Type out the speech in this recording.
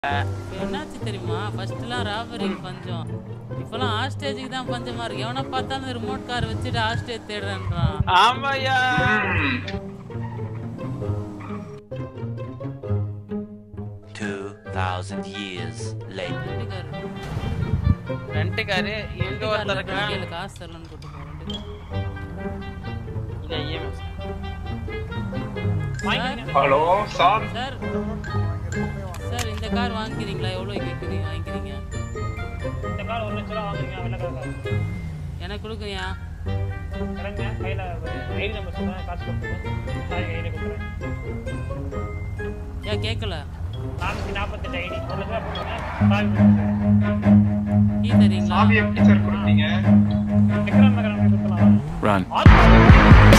இப்ப என்னாச்சு தெரியுமா ஃபர்ஸ்ட்லாம் ராபரிக்கு பஞ்சம் இப்பெல்லாம் ஹாஸ்டேஜுக்கு தான் பஞ்சமா இருக்கு எவனை பார்த்தாலும் ரிமோட் கார் வச்சுட்டு ஹாஸ்டேஜ் தேடுறேன்றான் ஆமாய்யா Two thousand years later. ரெண்டு கார் ரெண்டுக்காரு எங்க ஒருத்தர் இருக்கான் கையில காசு தரலன்னு கூட்டு போ ரெண்டு கார் இது EMS. Hello sir sir sir இந்த கார் வாங்கிக்கிறீங்களா எவ்வளோ கேட்குறீங்க வாங்கிக்கிறீங்க இந்த கார் ஒரு லட்ச ரூபா வாங்குறீங்க வெள்ளக்கார கார் எனக்கு கொடுக்குறியா கிடங்க கையில் ஐடி நம்பர் சொல்லுங்க காசு கொடுத்துருங்க சாரி கையில் கொடுக்குறேன் ஏன் கேட்கல நானூற்றி நாற்பத்தெட்டு ஐடி ஒரு லட்ச ரூபா போட்டுருங்க சாவி கொடுத்துருங்க கீ தரீங்களா சாவி எப்படி சார் கொடுத்தீங்க விக்ரம் நகரம் கொடுக்கலாம் Run. ஆ